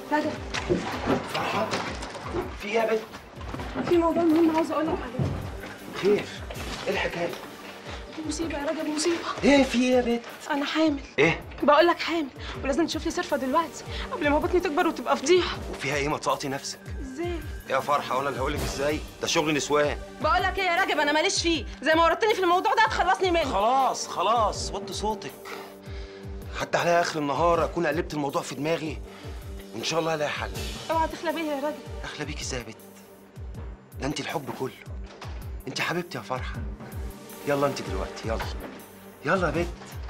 رجب فرحان في ايه يا بنت في موضوع مهم عاوزه اقول لك عليه خير ايه الحكايه مصيبه يا رجب مصيبه ايه في ايه يا بنت انا حامل ايه بقول لك حامل ولازم تشوف لي صرفه دلوقتي قبل ما بطني تكبر وتبقى فضيحه وفيها ايه ما تسقطي نفسك ازاي يا فرحه انا اللي هقول لك ازاي ده شغل نسوان بقول لك ايه يا رجب انا ماليش فيه زي ما ورطتني في الموضوع ده هتخلصني منه خلاص خلاص وطي صوتك حتى على اخر النهار اكون قلبت الموضوع في دماغي وان شاء الله هلاقي حل اوعى تخلى بيا يا رجب اخلى بيكي ازاي يا بنت ده انت الحب كله انت حبيبتي يا فرحه يلا انت دلوقتي يلا يلا يا بنت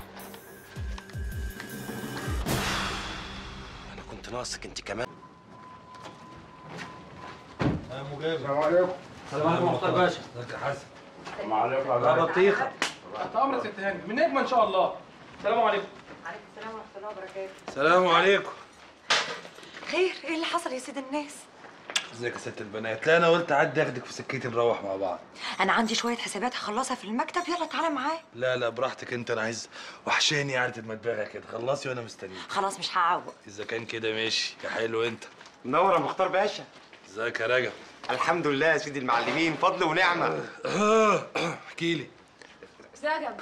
انا كنت ناقصك انت كمان السلام عليكم السلام عليكم مختار باشا ازيك يا حسن السلام عليكم لا بطيخه تحت امرك يا ست هاني من نجمه ان شاء الله السلام عليكم عليكم السلام ورحمة الله وبركاته السلام عليكم خير ايه اللي حصل يا سيد الناس ازيك يا ست البنات لا انا قلت اعدي اخدك في سكتي نروح مع بعض انا عندي شوية حسابات هخلصها في المكتب يلا تعالى معايا لا لا براحتك انت انا عايز وحشاني قعده المدبغه كده خلصي وانا مستنيك خلاص مش هعوق اذا كان كده ماشي يا حلو انت منور يا مختار باشا ازيك يا رجب الحمد لله يا سيدي المعلمين فضل ونعمه احكي لي رجب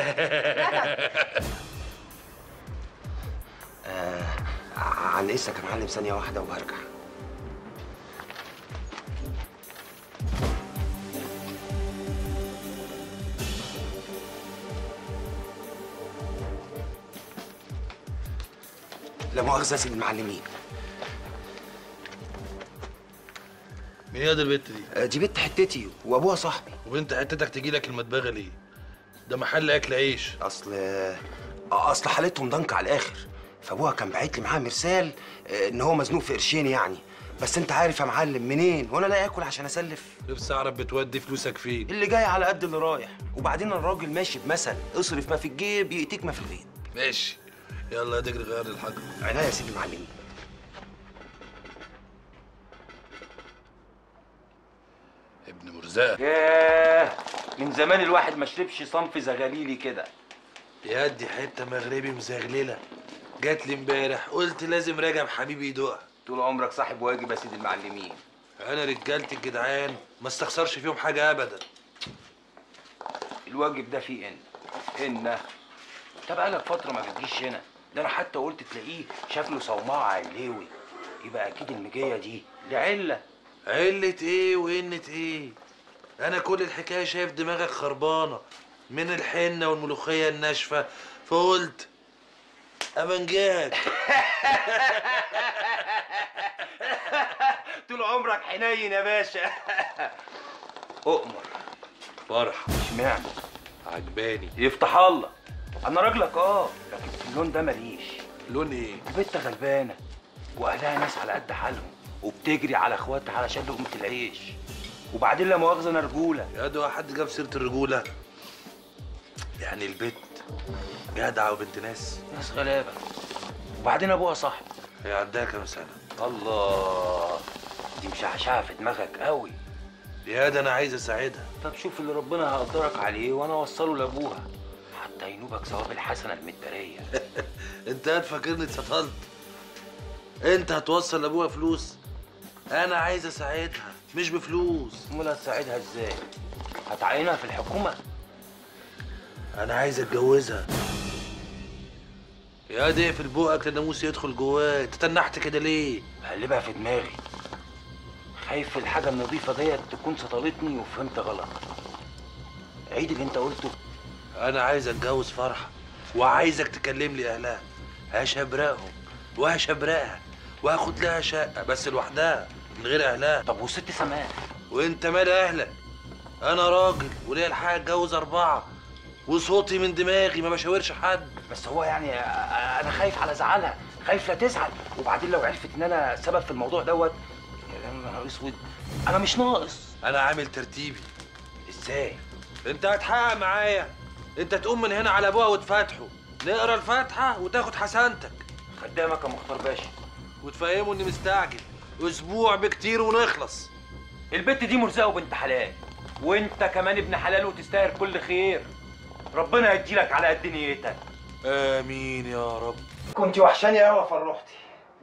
عن اسك يا معلم ثانيه واحده وهرجع لا مؤاخذه يا سيدي المعلمين مين يا دي البت دي آه، دي بنت حتتي وابوها صاحبي وبنت حتتك تجي لك المدبغه ليه ده محل اكل عيش اصل آه، اصل حالتهم ضنك على الاخر فابوها كان باعت لي معاه مرسال آه، ان هو مزنوق في قرشين يعني بس انت عارف يا معلم منين وانا لا اكل عشان اسلف نفسي اعرف بتودي فلوسك فين اللي جاي على قد اللي رايح وبعدين الراجل ماشي بمثل اصرف ما في الجيب يأتيك ما في البيت ماشي يلا تجري غير الحاجه عناية يا سيدي المعلمين ابن مرزقه ياه من زمان الواحد ما شربش صنف زغاليلي كده يا دي حته مغربي مزغلله جات لي امبارح قلت لازم رجب حبيبي يدوقها طول عمرك صاحب واجب يا سيدي المعلمين انا رجالتي الجدعان ما استخسرش فيهم حاجه ابدا الواجب ده فيه ان ان انت بقالك فتره ما بتجيش هنا ده انا حتى قلت تلاقيه شكله صومعه علوي يبقى اكيد المجيه دي لعله علة ايه وقنة ايه انا كل الحكايه شايف دماغك خربانه من الحنه والملوخيه الناشفه فقلت امنجاك طول عمرك حنين يا باشا اؤمر فرحه اشمعنى عجباني يفتح الله انا راجلك اه لكن في اللون ده ماليش لون ايه بنت غلبانه واهلها ناس على قد حالهم وبتجري على اخواتها علشان لقمه العيش وبعدين لا مؤاخذه انا رجوله يا ده حد جاب سيره الرجوله يعني البت جدعه وبنت ناس ناس غلابه وبعدين ابوها صاحب هي عندها كام سنه الله دي مشعشعه في دماغك قوي يا ده انا عايز اساعدها طب شوف اللي ربنا هيقدرك عليه وانا اوصله لابوها حتى ينوبك ثواب الحسنه المداريه انت هتفكرني اتسطلت انت هتوصل لابوها فلوس انا عايز اساعدها مش بفلوس امال هتساعدها ازاي هتعينها في الحكومه انا عايز اتجوزها يا دي في بقك الناموس يدخل جواه انت تنحت كده ليه بقلبها في دماغي خايف الحاجه النظيفه ديت تكون سطلتني وفهمت غلط عيد اللي انت قلته انا عايز اتجوز فرحه وعايزك تكلم لي اهلها هشبرقهم وهشبرقها وهاخد لها شقه بس لوحدها من غير اهلها طب والست سماح وانت مال اهلك انا راجل وليا الحق اتجوز اربعه وصوتي من دماغي ما بشاورش حد بس هو يعني آه، انا خايف على زعلها خايف لا تزعل وبعدين لو عرفت ان انا سبب في الموضوع دوت يا نهار اسود انا مش ناقص انا عامل ترتيبي ازاي انت هتحقق معايا انت تقوم من هنا على ابوها وتفتحه نقرا الفاتحه وتاخد حسنتك خدامك يا مختار باشا وتفهمه اني مستعجل اسبوع بكتير ونخلص البت دي مرزقه وبنت حلال وانت كمان ابن حلال وتستاهل كل خير ربنا يديلك على قد نيتك امين يا رب كنت وحشاني قوي يا فروحتي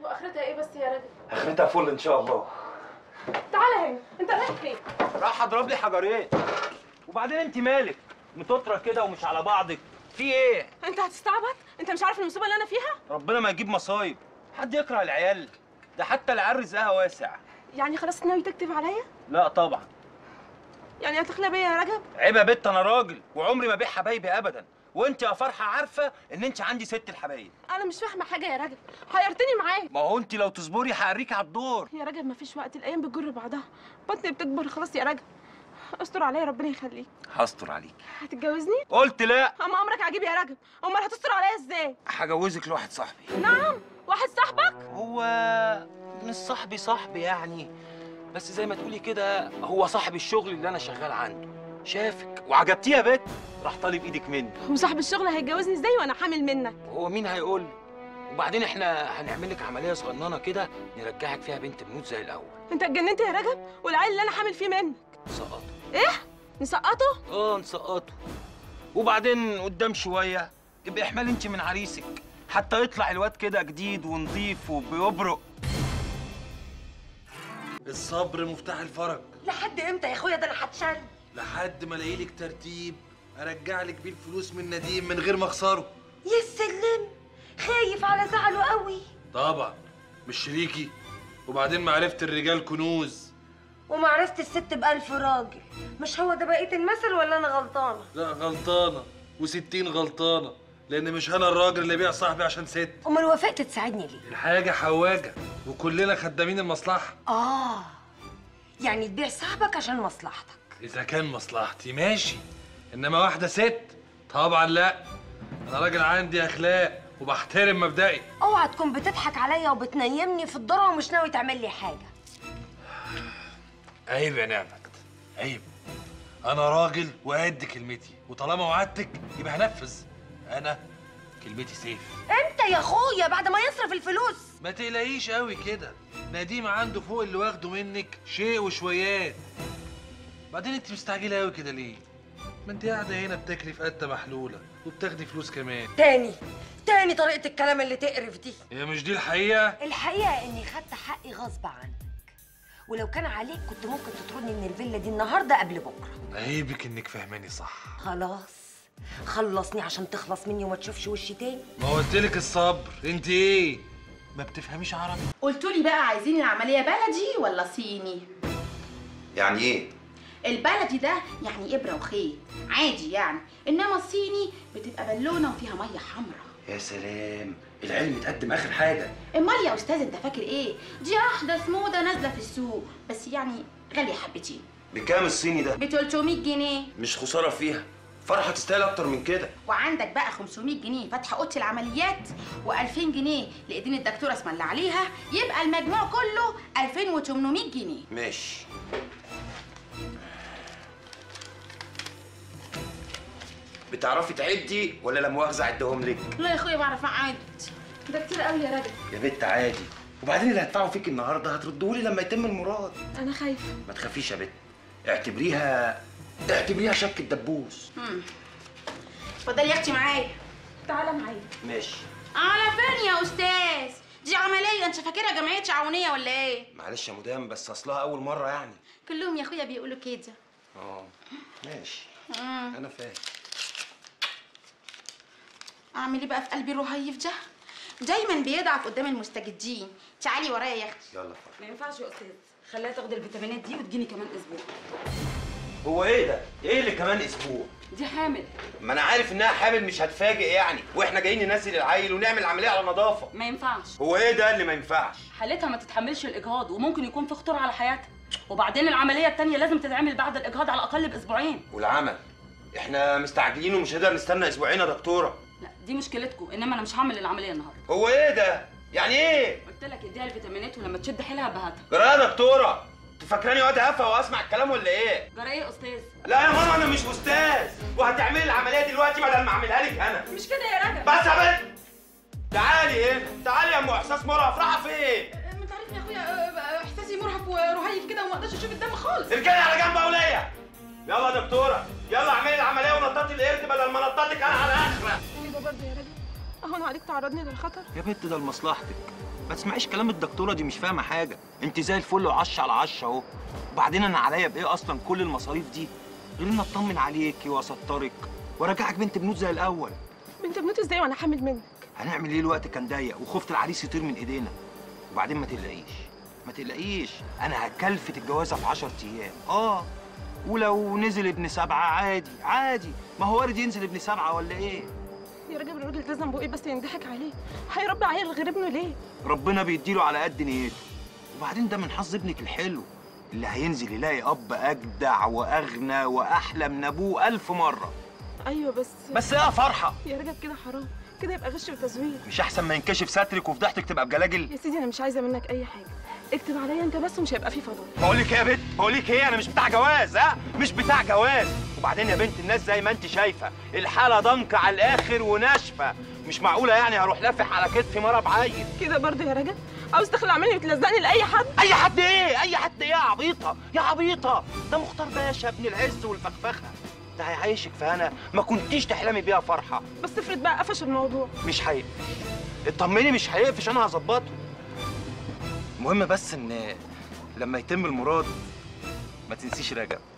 واخرتها ايه بس يا راجل اخرتها فل ان شاء الله تعالى هنا انت رايح فين راح اضرب لي حجرين وبعدين انت مالك متوتره كده ومش على بعضك في ايه انت هتستعبط انت مش عارف المصيبه اللي انا فيها ربنا ما يجيب مصايب حد يكره العيال ده حتى العيال رزقها واسع يعني خلاص ناوي تكتب عليا لا طبعا يعني هتخلى بيا يا رجب عيب يا بت انا راجل وعمري ما بيع حبايبي ابدا وانت يا فرحه عارفه ان انت عندي ست الحبايب انا مش فاهمه حاجه يا رجب حيرتني معاك ما هو انت لو تصبري هوريكي على الدور يا رجب مفيش وقت الايام بتجر بعضها بطني بتكبر خلاص يا رجب استر عليا ربنا يخليك هستر عليك هتتجوزني قلت لا اما امرك عجيب يا رجب امال هتستر عليا ازاي هجوزك لواحد صاحبي نعم واحد صاحبك هو مش صاحبي صاحبي يعني بس زي ما تقولي كده هو صاحب الشغل اللي انا شغال عنده شافك وعجبتيه يا بت راح طالب ايدك مني وصاحب الشغل هيتجوزني ازاي وانا حامل منك هو مين هيقول لي وبعدين احنا هنعمل لك عمليه صغننه كده نرجعك فيها بنت بنوت زي الاول انت اتجننت يا رجب والعيل اللي انا حامل فيه منك سقطه ايه نسقطه اه نسقطه وبعدين قدام شويه يبقى احمل انت من عريسك حتى يطلع الواد كده جديد ونضيف وبيبرق الصبر مفتاح الفرج لحد امتى يا اخويا ده انا هتشل لحد ما الاقي لك ترتيب ارجع لك بيه الفلوس من نديم من غير ما اخسره يا سلم خايف على زعله قوي طبعا مش شريكي وبعدين معرفة الرجال كنوز ومعرفة الست بألف راجل مش هو ده بقية المثل ولا أنا غلطانة؟ لا غلطانة وستين غلطانة لأن مش أنا الراجل اللي بيع صاحبي عشان ست أمال وافقت تساعدني ليه؟ الحاجة حواجة وكلنا خدامين المصلحة آه يعني تبيع صاحبك عشان مصلحتك إذا كان مصلحتي ماشي إنما واحدة ست طبعا لا أنا راجل عندي أخلاق وبحترم مبدئي اوعى تكون بتضحك عليا وبتنيمني في الذره ومش ناوي تعمل لي حاجه عيب يا نعمت عيب أنا راجل وقد كلمتي وطالما وعدتك يبقى هنفذ أنا كلمتي سيف انت يا اخويا بعد ما يصرف الفلوس ما تقلقيش قوي كده نديم عنده فوق اللي واخده منك شيء وشويات بعدين انت مستعجله قوي كده ليه ما انت قاعده هنا بتاكلي في قته محلوله وبتاخدي فلوس كمان تاني تاني طريقه الكلام اللي تقرف دي هي مش دي الحقيقه الحقيقه اني خدت حقي غصب عنك ولو كان عليك كنت ممكن تطردني من الفيلا دي النهارده قبل بكره عيبك انك فاهماني صح خلاص خلصني عشان تخلص مني وما تشوفش وشي تاني ما قلتلك الصبر انت ايه ما بتفهميش عربي قلتوا لي بقى عايزين العملية بلدي ولا صيني؟ يعني ايه البلدي ده يعني إبرة وخيط عادي يعني إنما الصيني بتبقى بالونة وفيها مية حمراء يا سلام العلم اتقدم اخر حاجه امال يا استاذ انت فاكر ايه دي احدث موضه نازله في السوق بس يعني غاليه حبتين بكام الصيني ده ب 300 جنيه مش خساره فيها فرحه تستاهل اكتر من كده وعندك بقى 500 جنيه فاتحه اوضه العمليات و2000 جنيه لايدين الدكتوره اسم الله عليها يبقى المجموع كله 2800 جنيه ماشي بتعرفي تعدي ولا لا مؤاخذه اعدهم لك لا يا اخويا بعرف اعد ده كتير قوي يا راجل يا بنت عادي وبعدين اللي هدفعه فيك النهارده هتردهولي لما يتم المراد انا خايفه ما تخافيش يا بنت اعتبريها اعتبريها شك الدبوس امم اتفضلي يا اختي معايا تعالى معايا ماشي على فين يا استاذ دي عمليه انت فاكرها جمعيه تعاونيه ولا ايه معلش يا مدام بس اصلها اول مره يعني كلهم يا اخويا بيقولوا كده اه ماشي مم. انا فاهم اعمل ايه بقى في قلبي الرهيف ده دايما بيضعف قدام المستجدين تعالي ورايا يا اختي يلا ما ينفعش يا استاذ خليها تاخد الفيتامينات دي وتجيني كمان اسبوع هو ايه ده ايه اللي كمان اسبوع دي حامل ما انا عارف انها حامل مش هتفاجئ يعني واحنا جايين ننزل العيل ونعمل عمليه على نظافه ما ينفعش هو ايه ده اللي ما ينفعش حالتها ما تتحملش الاجهاض وممكن يكون في خطوره على حياتها وبعدين العمليه التانية لازم تتعمل بعد الاجهاض على الاقل باسبوعين والعمل احنا مستعجلين ومش هنقدر نستنى اسبوعين يا دكتوره لا دي مشكلتكم انما انا مش هعمل العمليه النهارده هو ايه ده يعني ايه قلت لك اديها الفيتامينات ولما تشد حيلها بهاتها جرى يا دكتوره انت فاكراني واد هفا واسمع الكلام ولا ايه جرى ايه يا استاذ لا يا ماما انا مش استاذ وهتعملي العمليه دلوقتي بدل ما اعملها لك انا مش كده يا رجب بس يا بنت تعالي هنا تعالي يا ام احساس مرهف رايحه فين انت عارف يا اخويا آه، احساسي مرهف ورهيف كده وما اقدرش اشوف الدم خالص اركني على جنب يا وليه يلا يا دكتوره يلا اعملي العمليه ونططي القرد بدل ما نططك انا على اخرك ايوه برضه يا رجب اهو هون عليك تعرضني للخطر يا بنت ده لمصلحتك ما تسمعيش كلام الدكتوره دي مش فاهمه حاجه انت زي الفل وعش على عش اهو وبعدين انا عليا بايه اصلا كل المصاريف دي غير ان اطمن عليكي واسترك وارجعك بنت بنوت زي الاول بنت بنوت ازاي وانا حامل منك هنعمل ايه الوقت كان ضيق وخفت العريس يطير من ايدينا وبعدين ما تقلقيش ما تقلقيش انا هكلفت الجوازه في 10 ايام اه ولو نزل ابن سبعه عادي عادي ما هو وارد ينزل ابن سبعه ولا ايه يا راجل الراجل ده ذنبه ايه بس ينضحك عليه هيربي عيل غير ابنه ليه ربنا بيديله على قد نيته وبعدين ده من حظ ابنك الحلو اللي هينزل يلاقي اب اجدع واغنى واحلى من ابوه الف مره ايوه بس بس ايه يا فرحه يا راجل كده حرام كده يبقى غش وتزوير مش احسن ما ينكشف سترك وفضحتك تبقى بجلاجل يا سيدي انا مش عايزه منك اي حاجه اكتب عليا انت بس ومش هيبقى فيه فضل بقول لك ايه يا بنت بقول لك ايه انا مش بتاع جواز ها مش بتاع جواز وبعدين يا بنت الناس زي ما انت شايفه الحاله ضنكه على الاخر وناشفه مش معقوله يعني هروح لافح على كتفي مره بعيل كده برضه يا راجل عاوز تخلع مني وتلزقني لاي حد اي حد ايه اي حد ايه يا عبيطه يا عبيطه ده مختار باشا ابن العز والفخفخه ده هيعيشك في هنا ما كنتيش تحلمي بيها فرحه بس افرض بقى قفش الموضوع مش هيقفش اطمني مش هيقفش انا هظبطه المهم بس ان لما يتم المراد ما تنسيش رجب